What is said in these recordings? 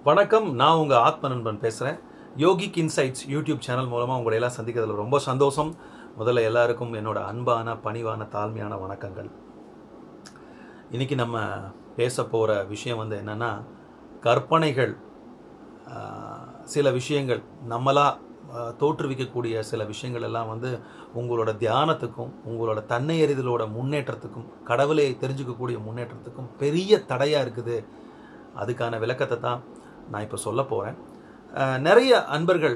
வணக்கம் நான் உங்கள் ஆத்ம நண்பன் பேசுகிறேன் யோகிக் இன்சைட்ஸ் யூடியூப் சேனல் மூலமாக உங்களை எல்லாம் சந்திக்கிறதுல ரொம்ப சந்தோஷம் முதல்ல எல்லாருக்கும் என்னோட அன்பான பணிவான தாழ்மையான வணக்கங்கள் இன்னைக்கு நம்ம பேச போகிற விஷயம் வந்து என்னென்னா கற்பனைகள் ஆஹ், சில விஷயங்கள் நம்மளா ஆஹ், தோற்றுவிக்கக்கூடிய சில விஷயங்கள் எல்லாம் வந்து உங்களோட தியானத்துக்கும் உங்களோட தன்னை அறிதலோட முன்னேற்றத்துக்கும் கடவுளை தெரிஞ்சுக்கக்கூடிய முன்னேற்றத்துக்கும் பெரிய தடையாக இருக்குது அதுக்கான விளக்கத்தை தான் நான் இப்போ சொல்ல போகிறேன் நிறைய அன்பர்கள்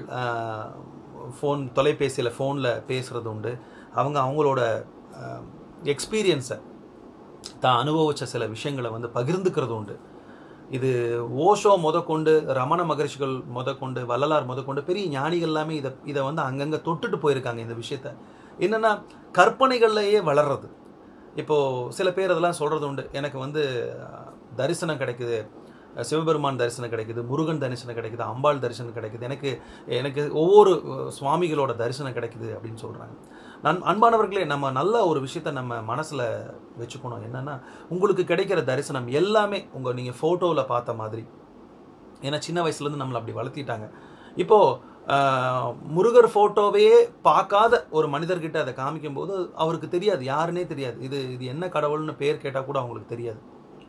ஃபோன் தொலைபேசியில் ஃபோனில் பேசுகிறது உண்டு அவங்க அவங்களோட எக்ஸ்பீரியன்ஸை தான் அனுபவித்த சில விஷயங்களை வந்து பகிர்ந்துக்கிறது உண்டு இது ஓஷோ முதற்கொண்டு ரமண மகரிஷிகள் முதற்கொண்டு வள்ளலார் முதற்கொண்டு பெரிய ஞானிகள் எல்லாமே இதை இதை வந்து அங்கங்கே தொட்டுட்டு போயிருக்காங்க இந்த விஷயத்த என்னென்னா கற்பனைகள்லையே வளர்றது இப்போது சில பேர் அதெல்லாம் சொல்கிறது உண்டு எனக்கு வந்து அஹ், தரிசனம் கிடைக்குது அஹ், சிவபெருமான் தரிசனம் கிடைக்குது முருகன் தரிசனம் கிடைக்குது அம்பாள் தரிசனம் கிடைக்குது எனக்கு எனக்கு ஒவ்வொரு அஹ், சுவாமிகளோட தரிசனம் கிடைக்குது அப்படின்னு சொல்கிறாங்க நான் அன்பானவர்களே நம்ம நல்ல ஒரு விஷயத்த நம்ம மனசில் வச்சுக்கணும் என்னென்னா உங்களுக்கு கிடைக்கிற தரிசனம் எல்லாமே உங்கள் நீங்கள் ஃபோட்டோவில் பார்த்த மாதிரி ஏன்னா சின்ன வயசுலேருந்து நம்மளை அப்படி வளர்த்திட்டாங்க இப்போது முருகர் ஃபோட்டோவையே பார்க்காத ஒரு மனிதர்கிட்ட அதை காமிக்கும்போது அவருக்கு தெரியாது யாருன்னே தெரியாது இது இது என்ன கடவுள்னு பேர் கேட்டால் கூட அவங்களுக்கு தெரியாது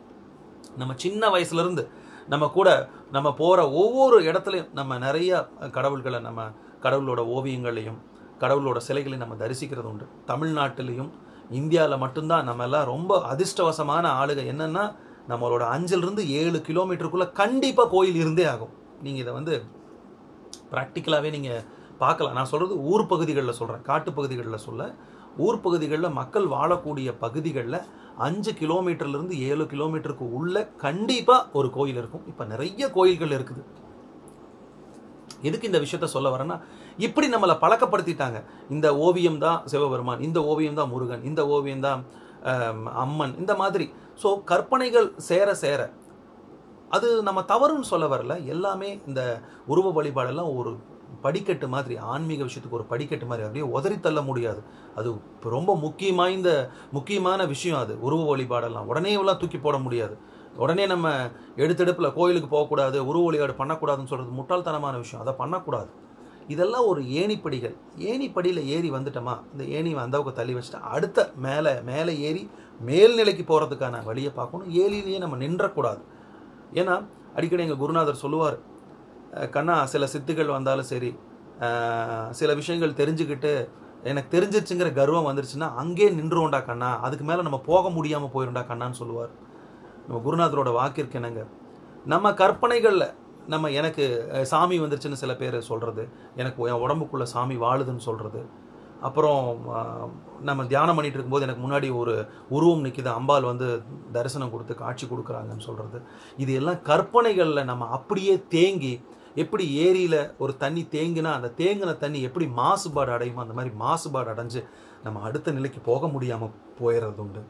நம்ம சின்ன வயசுலேருந்து நம்ம கூட நம்ம போகிற ஒவ்வொரு இடத்துலையும் நம்ம நிறைய கடவுள்களை நம்ம கடவுளோட ஓவியங்களையும் கடவுளோட சிலைகளையும் நம்ம தரிசிக்கிறது உண்டு தமிழ்நாட்டிலையும் இந்தியாவில் மட்டும்தான் நம்ம எல்லாம் ரொம்ப அதிர்ஷ்டவசமான ஆளுக என்னன்னா நம்மளோட அஞ்சிலிருந்து ஏழு கிலோமீட்டருக்குள்ளே கண்டிப்பாக கோயில் இருந்தே ஆகும் நீங்கள் இதை வந்து ப்ராக்டிக்கலாகவே நீங்கள் பார்க்கலாம் நான் சொல்கிறது ஊர் பகுதிகளில் சொல்கிறேன் காட்டு பகுதிகளில் சொல்ல ஊர் பகுதிகளில் மக்கள் வாழக்கூடிய பகுதிகளில் அஞ்சு கிலோமீட்டர்லேருந்து ஏழு கிலோமீட்டருக்கு உள்ள கண்டிப்பாக ஒரு கோயில் இருக்கும் இப்போ நிறைய கோயில்கள் இருக்குது எதுக்கு இந்த விஷயத்த சொல்ல வரேன்னா இப்படி நம்மளை பழக்கப்படுத்திட்டாங்க இந்த ஓவியம் தான் சிவபெருமான் இந்த ஓவியம் தான் முருகன் இந்த ஓவியம் தான் அம்மன் இந்த மாதிரி ஸோ கற்பனைகள் சேர சேர அது நம்ம தவறுன்னு சொல்ல வரல எல்லாமே இந்த உருவ வழிபாடெல்லாம் ஒரு படிக்கட்டு மாதிரி ஆன்மீக விஷயத்துக்கு ஒரு படிக்கட்டு மாதிரி அப்படியே உதறி தள்ள முடியாது அது இப்ப ரொம்ப முக்கியமாய்ந்த முக்கியமான விஷயம் அது உருவ வழிபாடெல்லாம் உடனே எல்லாம் தூக்கி போட முடியாது உடனே நம்ம எடுத்தெடுப்பில் கோயிலுக்கு போகக்கூடாது உருவ வழிபாடு பண்ணக்கூடாதுன்னு சொல்கிறது முட்டாள்தனமான விஷயம் அதை பண்ணக்கூடாது இதெல்லாம் ஒரு ஏணிப்படிகள் ஏணிப்படியில் ஏறி வந்துட்டோமா இந்த ஏணி அந்த பக்கம் தள்ளி வச்சுட்டு அடுத்த மேலே மேலே ஏறி மேல்நிலைக்கு போகிறதுக்கான வழியை பார்க்கணும் ஏழிலேயே நம்ம நின்றக்கூடாது ஏன்னா அடிக்கடி எங்கள் குருநாதர் சொல்லுவார் அஹ் கண்ணா சில சித்துகள் வந்தாலும் சரி அஹ் சில விஷயங்கள் தெரிஞ்சுக்கிட்டு எனக்கு தெரிஞ்சிருச்சுங்கிற கர்வம் வந்துருச்சுன்னா அங்கேயே நின்றுவோண்டா கண்ணா அதுக்கு மேலே நம்ம போக முடியாமல் போயிருண்டா கண்ணான்னு சொல்லுவார் நம்ம குருநாதரோட வாக்கிற்கு என்னங்க நம்ம கற்பனைகளில் நம்ம எனக்கு அஹ், சாமி வந்துருச்சுன்னு சில பேர் சொல்கிறது எனக்கு என் உடம்புக்குள்ளே சாமி வாழுதுன்னு சொல்கிறது அப்புறம் அஹ், நம்ம தியானம் பண்ணிட்டு இருக்கும்போது எனக்கு முன்னாடி ஒரு உருவம் நிற்கிது அம்பாள் வந்து தரிசனம் கொடுத்து காட்சி கொடுக்குறாங்கன்னு சொல்கிறது இது எல்லாம் கற்பனைகளில் நம்ம அப்படியே தேங்கி எப்படி ஏரியில் ஒரு தண்ணி தேங்கினா அந்த தேங்கின தண்ணி எப்படி மாசுபாடு அடையுமோ அந்த மாதிரி மாசுபாடு அடைஞ்சு நம்ம அடுத்த நிலைக்கு போக முடியாமல் போயிடுறது உண்டு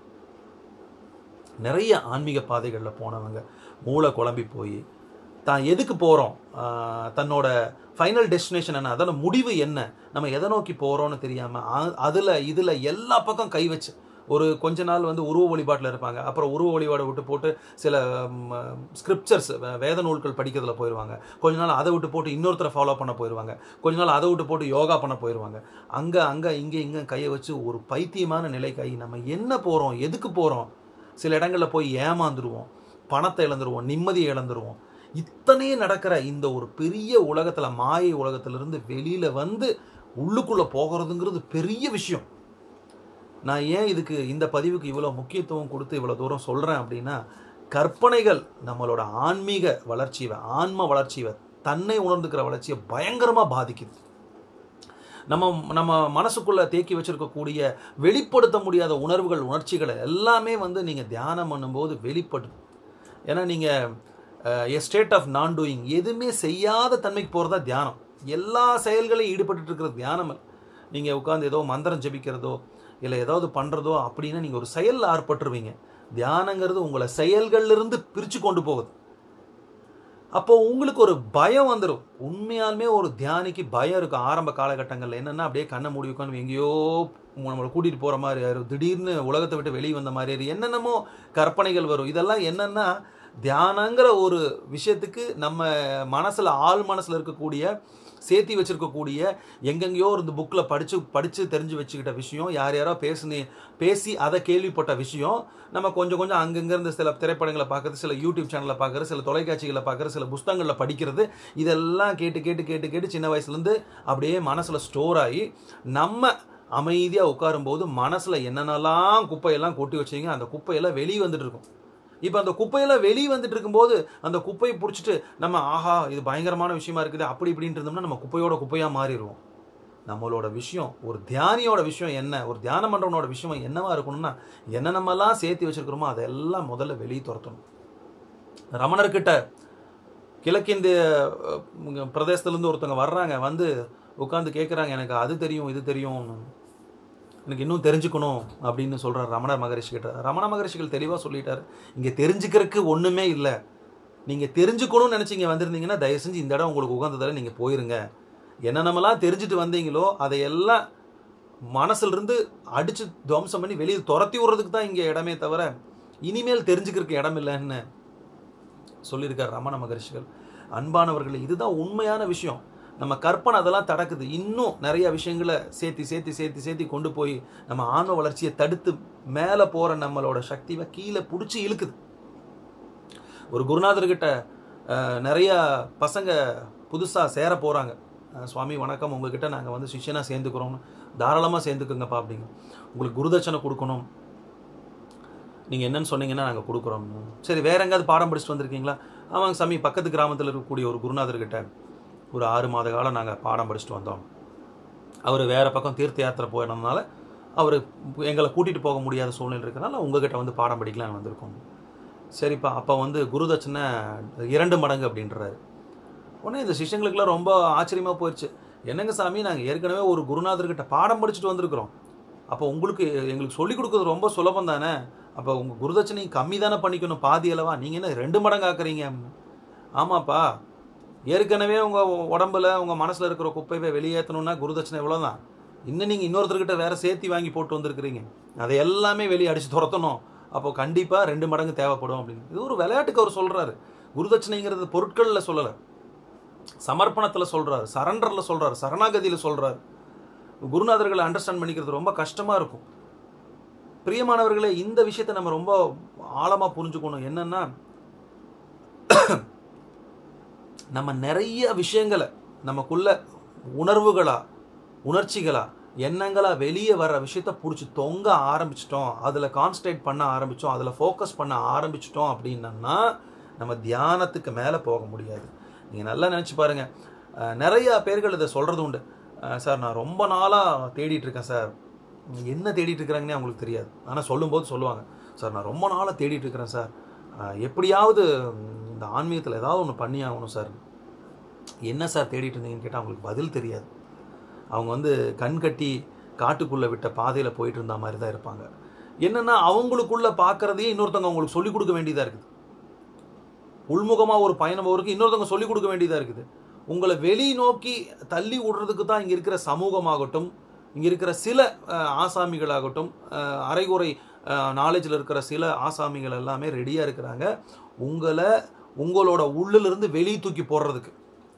நிறைய ஆன்மீக பாதைகளில் போனவங்க மூளை குழம்பி போய் தான் எதுக்கு போகிறோம் தன்னோட ஃபைனல் டெஸ்டினேஷன் என்ன அதோட முடிவு என்ன நம்ம எதை நோக்கி போகிறோம்னு தெரியாமல் அதில் இதில் எல்லா பக்கம் கை வச்சு ஒரு கொஞ்ச நாள் வந்து உருவ வழிபாட்டில் இருப்பாங்க அப்புறம் உருவ வழிபாடை விட்டு போட்டு சில ஸ்கிரிப்சர்ஸ் வேத நூல்கள் படிக்கிறதுல போயிடுவாங்க கொஞ்ச நாள் அதை விட்டு போட்டு இன்னொருத்தரை ஃபாலோ பண்ண போயிடுவாங்க கொஞ்ச நாள் அதை விட்டு போட்டு யோகா பண்ண போயிடுவாங்க அங்கே அங்கே இங்கே இங்கே கையை வச்சு ஒரு பைத்தியமான நிலை கை நம்ம என்ன போகிறோம் எதுக்கு போகிறோம் சில இடங்களில் போய் ஏமாந்துருவோம் பணத்தை இழந்துருவோம் நிம்மதியை இழந்துருவோம் இத்தனையே நடக்கிற இந்த ஒரு பெரிய உலகத்தில் மாயை உலகத்திலிருந்து வெளியில் வந்து உள்ளுக்குள்ளே போகிறதுங்கிறது பெரிய விஷயம் நான் ஏன் இதுக்கு இந்த பதிவுக்கு இவ்வளோ முக்கியத்துவம் கொடுத்து இவ்வளோ தூரம் சொல்கிறேன் அப்படின்னா கற்பனைகள் நம்மளோட ஆன்மீக வளர்ச்சியை ஆன்ம வளர்ச்சியை தன்னை உணர்ந்துக்கிற வளர்ச்சியை பயங்கரமாக பாதிக்குது நம்ம நம்ம மனசுக்குள்ள தேக்கி வச்சிருக்கக்கூடிய வெளிப்படுத்த முடியாத உணர்வுகள் உணர்ச்சிகளை எல்லாமே வந்து நீங்கள் தியானம் பண்ணும்போது வெளிப்படும் ஏன்னா நீங்கள் a state of non doing எதுவுமே செய்யாத தன்மைக்கு போகிறதா தியானம் எல்லா செயல்களையும் ஈடுபட்டு இருக்கிற தியானம் நீங்கள் உட்காந்து ஏதோ மந்திரம் ஜெபிக்கிறதோ இல்லை ஏதாவது பண்ணுறதோ அப்படின்னா நீங்கள் ஒரு செயலில் ஆர்ப்பட்டுருவீங்க தியானங்கிறது உங்களை செயல்கள்லேருந்து பிரித்து கொண்டு போகுது அப்போ உங்களுக்கு ஒரு பயம் வந்துடும் உண்மையாலுமே ஒரு தியானிக்கு பயம் இருக்கும் ஆரம்ப காலகட்டங்களில் என்னென்னா அப்படியே கண்ணை மூடி உட்காந்து எங்கேயோ நம்மளை கூட்டிகிட்டு போகிற மாதிரி ஆயிரும் திடீர்னு உலகத்தை விட்டு வெளியே வந்த மாதிரி ஆயிரும். என்னென்னமோ கற்பனைகள் வரும் இதெல்லாம் என்னென்னா தியானங்கிற ஒரு விஷயத்துக்கு நம்ம மனசுல ஆள் மனசுல இருக்கக்கூடிய சேர்த்தி வச்சிருக்கக்கூடிய எங்கெங்கேயோ இருந்து புக்கில் படித்து படித்து தெரிஞ்சு வச்சுக்கிட்ட விஷயம் யார் யாரோ பேசுனே பேசி அதை கேள்விப்பட்ட விஷயம் நம்ம கொஞ்சம் கொஞ்சம் அங்கங்க இருந்து சில திரைப்படங்களை பார்க்கறது சில யூடியூப் சேனலை பார்க்கறது சில தொலைக்காட்சிகளை பார்க்கறது சில புஸ்தகங்களில் படிக்கிறது இதெல்லாம் கேட்டு கேட்டு கேட்டு கேட்டு சின்ன வயசுலேருந்து அப்படியே மனசில் ஸ்டோர் ஆகி நம்ம அமைதியாக உட்காரும்போது மனசில் என்னென்னலாம் குப்பையெல்லாம் கொட்டி வச்சீங்க அந்த குப்பையெல்லாம் வெளியே வந்துட்டு இருக்கும் இப்போ அந்த குப்பையெல்லாம் வெளியே வந்துட்டு இருக்கும்போது அந்த குப்பையை பிடிச்சிட்டு நம்ம ஆஹா இது பயங்கரமான விஷயமா இருக்குது அப்படி இப்படின்ட்டு இருந்தோம்னா நம்ம குப்பையோட குப்பையாக மாறிடுவோம் நம்மளோட விஷயம் ஒரு தியானியோட விஷயம் என்ன ஒரு தியானம் பண்றவனோட விஷயம் என்னவா இருக்கணும்னா என்ன நம்மலாம் சேர்த்து வச்சிருக்கிறோமோ அதெல்லாம் முதல்ல வெளியே துரத்தணும் ரமணர்கிட்ட கிழக்கிந்திய அஹ், உங்க பிரதேசத்துலேருந்து ஒருத்தவங்க வர்றாங்க வந்து உட்காந்து கேட்குறாங்க எனக்கு அது தெரியும் இது தெரியும் எனக்கு இன்னும் தெரிஞ்சுக்கணும் அப்படின்னு சொல்றார் ரமணர் மகரிஷி கிட்ட ரமண மகரிஷிகள் தெளிவாக சொல்லிட்டாரு இங்கே தெரிஞ்சுக்கிறதுக்கு ஒன்றுமே இல்லை நீங்கள் தெரிஞ்சுக்கணும்னு நினச்சிங்க வந்திருந்தீங்கன்னா தயவு செஞ்சு இந்த இடம் உங்களுக்கு உகந்ததில் நீங்கள் போயிருங்க என்னென்னமெல்லாம் தெரிஞ்சுட்டு வந்தீங்களோ அதையெல்லாம் மனசுல இருந்து அடிச்சு துவம்சம் பண்ணி வெளியே துரத்தி விடுறதுக்கு தான் இங்கே இடமே தவிர இனிமேல் தெரிஞ்சுக்கிறதுக்கு இடம் இல்லைன்னு சொல்லியிருக்கார் ரமண மகரிஷிகள் அன்பானவர்களே இதுதான் உண்மையான விஷயம் நம்ம கற்பனை அதெல்லாம் தடக்குது இன்னும் நிறைய விஷயங்களை சேர்த்தி சேர்த்தி சேர்த்தி சேர்த்தி கொண்டு போய் நம்ம ஆன்ம வளர்ச்சியை தடுத்து மேலே போகிற நம்மளோட சக்தியை கீழே பிடிச்சி இழுக்குது ஒரு குருநாதர்கிட்ட அஹ், நிறைய பசங்க புதுசாக சேர போகிறாங்க சுவாமி வணக்கம் உங்ககிட்ட நாங்கள் வந்து சிஷ்யனாக சேர்ந்துக்கிறோம்னு தாராளமாக சேர்ந்துக்குங்கப்பா அப்படிங்க உங்களுக்கு குருதட்சணை கொடுக்கணும் நீங்கள் என்னன்னு சொன்னீங்கன்னா நாங்கள் கொடுக்குறோம் சரி வேற எங்கேயாவது பாடம் படிச்சுட்டு வந்திருக்கீங்களா ஆமாங்க சாமி பக்கத்து கிராமத்தில் இருக்கக்கூடிய ஒரு குருநாதர்கிட்ட ஒரு ஆறு மாத காலம் நாங்கள் பாடம் படிச்சுட்டு வந்தோம் அவர் வேற பக்கம் தீர்த்த யாத்திரை போயிருந்தனால அவர் எங்களை கூட்டிகிட்டு போக முடியாத சூழ்நிலை இருக்கனால உங்ககிட்ட வந்து பாடம் படிக்கலாம்னு வந்திருக்கோம் சரிப்பா அப்போ வந்து குருதட்சணை இரண்டு மடங்கு அப்படின்றாரு உடனே இந்த சிஷ்யங்களுக்கெல்லாம் ரொம்ப ஆச்சரியமாக போயிடுச்சு என்னங்க சாமி நாங்கள் ஏற்கனவே ஒரு குருநாதர்கிட்ட பாடம் படிச்சுட்டு வந்திருக்கிறோம் அப்போ உங்களுக்கு எங்களுக்கு சொல்லிக் கொடுக்குறது ரொம்ப சுலபம் தானே அப்போ உங்கள் குருதட்சணை கம்மி தானே பண்ணிக்கணும் பாதி அளவா நீங்கள் என்ன ரெண்டு மடங்கு ஆக்குறீங்க ஆமாப்பா ஏற்கனவே உங்கள் உடம்புல உங்கள் மனசில் இருக்கிற குப்பையை வெளியேற்றணும்னா குருதட்சணை இவ்வளோதான் இன்னும் நீங்கள் இன்னொருத்தர்கிட்ட வேற சேர்த்தி வாங்கி போட்டு வந்திருக்கிறீங்க அதை எல்லாமே வெளியே அடித்து துரத்தணும் அப்போ கண்டிப்பாக ரெண்டு மடங்கு தேவைப்படும் அப்படின்னு இது ஒரு விளையாட்டுக்கு அவர் சொல்கிறாரு குருதட்சணைங்கிறது பொருட்களில் சொல்லலை சமர்ப்பணத்தில் சொல்கிறாரு சரண்டரில் சொல்கிறாரு சரணாகதியில் சொல்கிறாரு குருநாதர்களை அண்டர்ஸ்டாண்ட் பண்ணிக்கிறது ரொம்ப கஷ்டமாக இருக்கும் பிரியமானவர்களே இந்த விஷயத்தை நம்ம ரொம்ப ஆழமாக புரிஞ்சுக்கணும் என்னன்னா நம்ம நிறைய விஷயங்களை நமக்குள்ள உணர்வுகளா உணர்ச்சிகளா எண்ணங்களா வெளியே வர்ற விஷயத்த பிடிச்சி தொங்க ஆரம்பிச்சிட்டோம் அதில் கான்சன்ட்ரேட் பண்ண ஆரம்பித்தோம் அதில் ஃபோக்கஸ் பண்ண ஆரம்பிச்சிட்டோம் அப்படின்னா நம்ம தியானத்துக்கு மேலே போக முடியாது நீங்கள் நல்லா நினச்சி பாருங்க அஹ், நிறைய பேர்கள் இதை சொல்கிறது உண்டு அஹ், சார் நான் ரொம்ப நாளாக தேடிட்டு இருக்கேன் சார் என்ன தேடிட்டு இருக்கிறாங்கன்னே அவங்களுக்கு தெரியாது ஆனால் சொல்லும்போது சொல்லுவாங்க சார் நான் ரொம்ப நாளாக தேடிட்டு இருக்கிறேன் சார் அஹ், எப்படியாவது ம், இந்த ஆன்மீகத்தில் ஏதாவது ஒன்று பண்ணி ஆகணும் சார் என்ன சார் தேடிட்டு இருந்தீங்கன்னு கேட்டால் அவங்களுக்கு பதில் தெரியாது அவங்க வந்து கண் கட்டி காட்டுக்குள்ளே விட்ட பாதையில் போயிட்டு இருந்த மாதிரி தான் இருப்பாங்க என்னன்னா அவங்களுக்குள்ள பார்க்கறதையே இன்னொருத்தவங்க அவங்களுக்கு சொல்லிக் கொடுக்க வேண்டியதாக இருக்குது உள்முகமாக ஒரு பயணம் அவருக்கு இன்னொருத்தவங்க சொல்லிக் கொடுக்க வேண்டியதாக இருக்குது உங்களை வெளி நோக்கி தள்ளி விடுறதுக்கு தான் இங்கே இருக்கிற சமூகமாகட்டும் இங்கே இருக்கிற சில அஹ், ஆசாமிகளாகட்டும் அஹ், அரைகுறை நாலேஜில் இருக்கிற சில ஆசாமிகள் எல்லாமே ரெடியாக இருக்கிறாங்க உங்களை உங்களோட உள்ளிலிருந்து வெளியே தூக்கி போடுறதுக்கு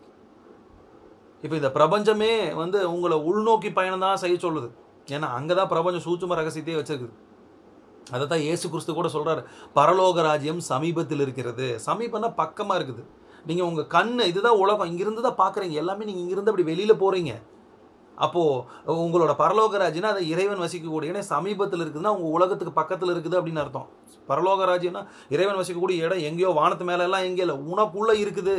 இப்போ இந்த பிரபஞ்சமே வந்து உங்களை உள்நோக்கி பயணம் தான் செய்ய சொல்லுது ஏன்னா அங்கே தான் பிரபஞ்சம் சூட்சும ரகசியத்தையே வச்சிருக்குது அதை தான் இயேசு கிறிஸ்து கூட சொல்றாரு பரலோக ராஜ்யம் சமீபத்தில் இருக்கிறது சமீபம்னா பக்கமாக இருக்குது நீங்கள் உங்கள் கண் இதுதான் உலகம் இங்கிருந்து தான் பார்க்குறீங்க எல்லாமே நீங்கள் இங்கிருந்து அப்படி வெளியில் போகிறீங்க அப்போது உங்களோட பரலோக ராஜ்யம்னா அதை இறைவன் வசிக்கக்கூடிய இடம் சமீபத்தில் இருக்குதுன்னா உங்கள் உலகத்துக்கு பக்கத்தில் இருக்குது அப்படின்னு அர்த்தம் பரலோக ராஜ்யம்னா இறைவன் வசிக்கக்கூடிய இடம் எங்கேயோ வானத்து மேல எல்லாம் எங்கேயோ இல்லை உனக்குள்ளே இருக்குது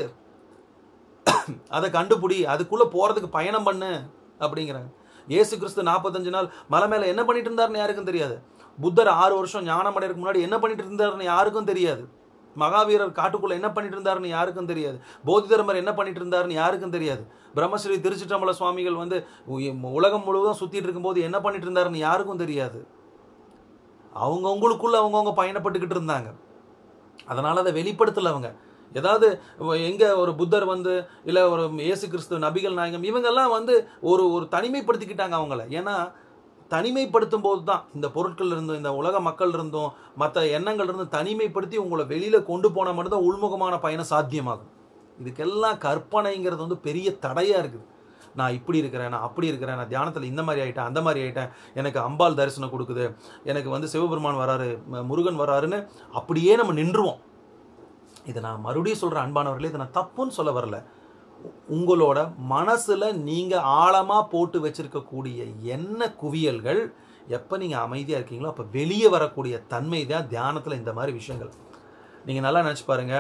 அதை கண்டுபிடி அதுக்குள்ளே போகிறதுக்கு பயணம் பண்ணு அப்படிங்கிறாங்க இயேசு கிறிஸ்து நாற்பத்தஞ்சு நாள் மலை மேலே என்ன பண்ணிட்டு இருந்தாருன்னு யாருக்கும் தெரியாது புத்தர் ஆறு வருஷம் ஞானம் அடையறதுக்கு முன்னாடி என்ன பண்ணிட்டு இருந்தாருன்னு யாருக்கும் தெரியாது மகாவீரர் காட்டுக்குள்ள என்ன பண்ணிட்டு இருந்தாருன்னு யாருக்கும் தெரியாது போதி தர்மர் என்ன பண்ணிட்டு இருந்தாருன்னு யாருக்கும் தெரியாது பிரம்மஸ்ரீ திருச்சிற்றம்பல சுவாமிகள் வந்து உ- உலகம் முழுவதும் சுத்திட்டு இருக்கும்போது என்ன பண்ணிட்டு இருந்தாருன்னு யாருக்கும் தெரியாது அவங்கவுங்களுக்குள்ள அவங்கவுங்க பயணப்பட்டுக்கிட்டு இருந்தாங்க அதனால அதை வெளிப்படுத்தல அவங்க ஏதாவது எங்க ஒரு புத்தர் வந்து இல்ல ஒரு இயேசு கிறிஸ்து நபிகள் நாயகம் இவங்கெல்லாம் வந்து ஒரு ஒரு தனிமைப்படுத்திக்கிட்டாங்க அவங்கள ஏன்னா தனிமைப்படுத்தும் போது தான் இந்த பொருட்கள் இருந்தும் இந்த உலக மக்கள் இருந்தும் மற்ற எண்ணங்கள் இருந்தும் தனிமைப்படுத்தி உங்களை வெளியில கொண்டு போன மட்டும்தான் உள்முகமான பயணம் சாத்தியமாகும் இதுக்கெல்லாம் கற்பனைங்கிறது வந்து பெரிய தடையா இருக்குது நான் இப்படி இருக்கிறேன் நான் அப்படி இருக்கிறேன் நான் தியானத்தில் இந்த மாதிரி ஆயிட்டேன் அந்த மாதிரி ஆயிட்டேன் எனக்கு அம்பாள் தரிசனம் கொடுக்குது எனக்கு வந்து சிவபெருமான் வராரு ம- முருகன் வராருன்னு அப்படியே நம்ம நின்றுவோம் இதை நான் மறுபடியும் சொல்கிறேன் அன்பானவர்களே இதை நான் தப்புன்னு சொல்ல வரல உ- உங்களோட மனசுல நீங்க ஆழமா போட்டு வச்சிருக்கக்கூடிய எண்ண குவியல்கள் எப்போ நீங்க அமைதியா இருக்கீங்களோ அப்போ வெளியே வரக்கூடிய தன்மை தான் தியானத்துல இந்த மாதிரி விஷயங்கள் நீங்க நல்லா நினைச்சு பாருங்க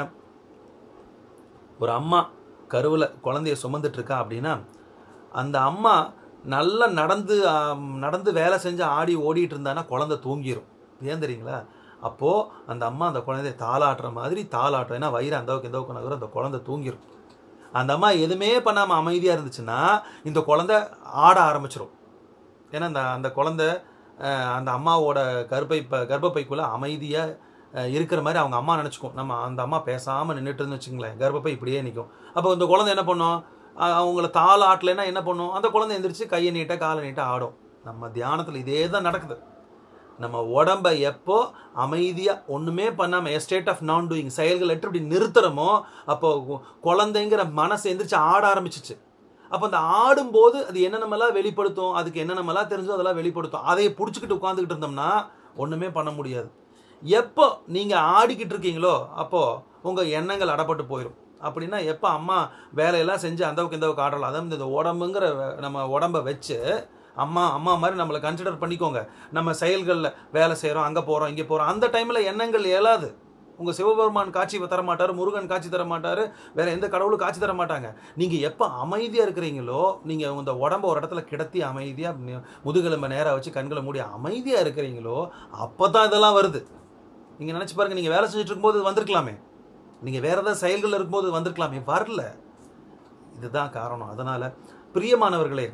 ஒரு அம்மா கருவில் குழந்தைய சுமந்துட்டு இருக்கா அப்படின்னா அந்த அம்மா நல்லா நடந்து ஆம், நடந்து வேலை செஞ்சு ஆடி ஓடிட்டு இருந்தான்னா குழந்தை தூங்கிரும் ஏன் தெரியுங்களா அப்போது அந்த அம்மா அந்த குழந்தைய தாளாட்டுற மாதிரி தாளாட்டும் ஏன்னா வயிறு அந்தவுக்கு எந்தவுக்கு நகரும் அந்த குழந்தை தூங்கிரும் அந்த அம்மா எதுவுமே பண்ணாமல் அமைதியாக இருந்துச்சுன்னா இந்த குழந்தை ஆட ஆரம்பிச்சிரும் ஏன்னா அந்த அந்த குழந்தை அஹ், அந்த அம்மாவோட கர்ப்பை ப- கர்ப்பப்பைக்குள்ள அமைதியாக இருக்கிற மாதிரி அவங்க அம்மா நினச்சிக்கும் நம்ம அந்த அம்மா பேசாமல் நின்றுட்டுன்னு வச்சுங்களேன் கர்ப்பப்பை இப்படியே நிற்கும் அப்போ இந்த குழந்தை என்ன பண்ணும் அஹ், அவங்கள தாள் ஆட்டலைன்னா என்ன பண்ணும் அந்த குழந்தை எந்திரிச்சு கையை நீட்ட காலை நீட்ட ஆடும் நம்ம தியானத்தில் இதே தான் நடக்குது நம்ம உடம்ப எப்போ அமைதியாக ஒன்றுமே பண்ணாமல் எஸ்டேட் ஆஃப் நான் டூயிங் செயல்கள் எட்டு இப்படி நிறுத்துறோமோ அப்போ கு- குழந்தைங்கிற மனசு எந்திரிச்சு ஆட ஆரம்பிச்சிச்சு அப்போ அந்த ஆடும்போது அது என்னென்னமெல்லாம் வெளிப்படுத்தும் அதுக்கு என்னென்னமெல்லாம் தெரிஞ்சோ அதெல்லாம் வெளிப்படுத்தும் அதை பிடிச்சிக்கிட்டு உட்காந்துக்கிட்டு இருந்தோம்னா ஒன்றுமே பண்ண முடியாது எப்போ நீங்கள் ஆடிக்கிட்டு இருக்கீங்களோ அப்போது உங்கள் எண்ணங்கள் அடப்பட்டு போயிடும் அப்படின்னா எப்போ அம்மா வேலையெல்லாம் செஞ்சு அந்தவுக்கு இந்தவுக்கு ஆடலாம் அதாவது இந்த உடம்புங்கிற வ- நம்ம உடம்ப வச்சு அம்மா அம்மா மாதிரி நம்மளை கன்சிடர் பண்ணிக்கோங்க நம்ம செயல்களில் வேலை செய்கிறோம் அங்கே போகிறோம் இங்கே போகிறோம் அந்த டைமில் எண்ணங்கள் இயலாது உங்கள் சிவபெருமான் காட்சி தர மாட்டார் முருகன் காட்சி தர மாட்டார் வேற எந்த கடவுளும் காட்சி தர மாட்டாங்க நீங்கள் எப்போ அமைதியாக இருக்கிறீங்களோ நீங்கள் இந்த உடம்ப ஒரு இடத்துல கிடத்தி அமைதியாக முதுகெலும்பை நேராக வச்சு கண்களை மூடி அமைதியாக இருக்கிறீங்களோ அப்போ தான் இதெல்லாம் வருது நீங்கள் நினச்சி பாருங்க நீங்கள் வேலை செஞ்சுட்டு இருக்கும்போது இது வந்திருக்கலாமே நீங்கள் வேற ஏதாவது செயல்கள் இருக்கும்போது இது வந்திருக்கலாமே வரல இதுதான் காரணம் அதனால பிரியமானவர்களே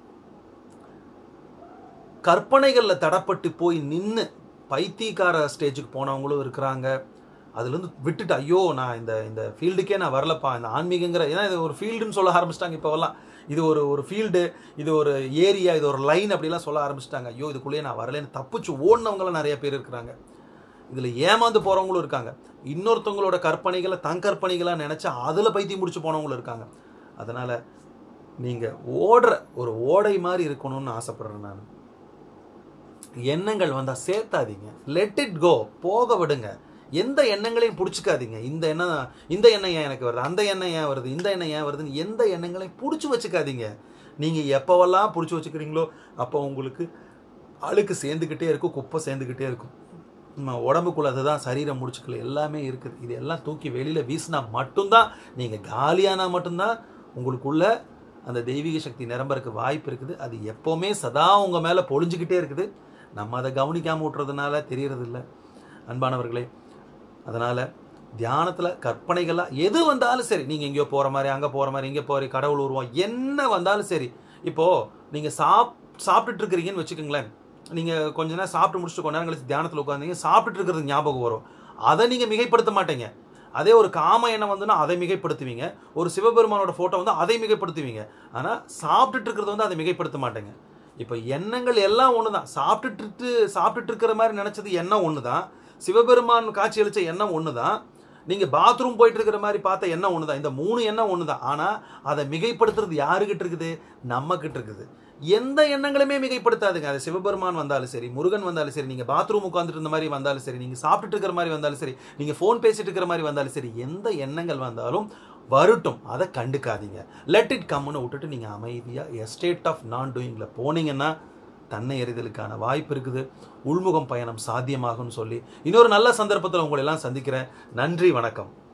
கற்பனைகளில் தடப்பட்டு போய் நின்று பைத்தியக்கார ஸ்டேஜுக்கு போனவங்களும் இருக்கிறாங்க அதுலேருந்து விட்டுட்டு ஐயோ நான் இந்த இந்த ஃபீல்டுக்கே நான் வரலப்பா இந்த ஆன்மீகங்கிற ஏன்னா இது ஒரு ஃபீல்டுன்னு சொல்ல ஆரம்பிச்சிட்டாங்க இப்போவெல்லாம் இது ஒரு ஒரு ஃபீல்டு இது ஒரு ஏரியா இது ஒரு லைன் அப்படிலாம் சொல்ல ஆரம்பிச்சிட்டாங்க ஐயோ இதுக்குள்ளேயே நான் வரலன்னு தப்பிச்சு ஓடினவங்களாம் நிறைய பேர் இருக்கிறாங்க இதில் ஏமாந்து போகிறவங்களும் இருக்காங்க இன்னொருத்தவங்களோட கற்பனைகளை தன் கற்பனைகளாக நினச்சி அதில் பைத்தியம் முடிச்சு போனவங்களும் இருக்காங்க அதனால் நீங்கள் ஓடுற ஒரு ஓடை மாதிரி இருக்கணும்னு ஆசைப்படுறேன் நான் எண்ணங்கள் வந்தால் சேர்த்தாதீங்க லெட் இட் கோ போக விடுங்க எந்த எண்ணங்களையும் பிடிச்சிக்காதீங்க இந்த எண்ணம் இந்த எண்ணம் ஏன் எனக்கு வருது அந்த எண்ணம் ஏன் வருது இந்த எண்ணம் ஏன் வருதுன்னு எந்த எண்ணங்களையும் பிடிச்சி வச்சுக்காதீங்க நீங்கள் எப்போவெல்லாம் பிடிச்சி வச்சுக்கிறீங்களோ அப்போ உங்களுக்கு அழுக்கு சேர்ந்துக்கிட்டே இருக்கும் குப்பை சேர்ந்துக்கிட்டே இருக்கும் நம்ம உடம்புக்குள்ள அதுதான் சரீரம் முடிச்சுக்கல எல்லாமே இருக்குது இது எல்லாம் தூக்கி வெளியில் வீசினா மட்டும்தான் நீங்கள் காலியானா மட்டும்தான் உங்களுக்குள்ள அந்த தெய்வீக சக்தி நிரம்பறக்கு வாய்ப்பு இருக்குது அது எப்போவுமே சதா உங்கள் மேலே பொழிஞ்சுக்கிட்டே இருக்குது நம்ம அதை கவனிக்காமல் விட்டுறதுனால தெரியறது இல்லை அன்பானவர்களே அதனால் தியானத்தில் கற்பனைகளாக எது வந்தாலும் சரி நீங்கள் எங்கேயோ போகிற மாதிரி அங்கே போகிற மாதிரி இங்கே போகிற கடவுள் உருவம் என்ன வந்தாலும் சரி இப்போது நீங்கள் சாப் சாப்பிட்டுட்டு இருக்கிறீங்கன்னு வச்சுக்கோங்களேன் நீங்கள் கொஞ்ச நேரம் சாப்பிட்டு முடிச்சுட்டு கொஞ்ச நேரம் கழிச்சு தியானத்தில் உட்காந்தீங்க சாப்பிட்டுட்டு இருக்கிறது ஞாபகம் வரும் அதை நீங்கள் மிகைப்படுத்த மாட்டீங்க அதே ஒரு காம எண்ணம் வந்துன்னா அதை மிகைப்படுத்துவீங்க ஒரு சிவபெருமானோட ஃபோட்டோ வந்து அதை மிகைப்படுத்துவீங்க ஆனால் சாப்பிட்டுட்டு இருக்கிறது வந்து அதை மிகைப்படுத்த மாட்டேங்க இப்போ எண்ணங்கள் எல்லாம் ஒன்று தான் சாப்பிட்டுட்டு சாப்பிட்டுட்டு இருக்கிற மாதிரி நினச்சது எண்ணம் ஒன்று தான் சிவபெருமான் காட்சி அளித்த எண்ணம் ஒன்று தான் நீங்கள் பாத்ரூம் போயிட்டு இருக்கிற மாதிரி பார்த்த எண்ணம் ஒன்று தான் இந்த மூணு எண்ணம் ஒன்று தான் ஆனால் அதை மிகைப்படுத்துறது யாருக்கிட்ட இருக்குது நம்ம கிட்ட இருக்குது எந்த எண்ணங்களுமே மிகைப்படுத்தாதுங்க அது சிவபெருமான் வந்தாலும் சரி முருகன் வந்தாலும் சரி நீங்கள் பாத்ரூம் உட்காந்துட்டு இருந்த மாதிரி வந்தாலும் சரி நீங்கள் சாப்பிட்டுட்டு இருக்கிற மாதிரி வந்தாலும் சரி நீங்கள் ஃபோன் பேசிட்டு இருக்கிற மாதிரி வந்தாலும் சரி எந்த எண்ணங்கள் வந்தாலும் வரட்டும் அதை கண்டுக்காதீங்க லெட் இட் கம்னு விட்டுட்டு நீங்கள் அமைதியாக எஸ்டேட் ஆஃப் நான் டூயிங்கில் போனீங்கன்னா தன்னை எறிதலுக்கான வாய்ப்பு இருக்குது உள்முகம் பயணம் சாத்தியமாகும்னு சொல்லி இன்னொரு நல்ல சந்தர்ப்பத்தில் உங்களை எல்லாம் சந்திக்கிறேன் நன்றி வணக்கம்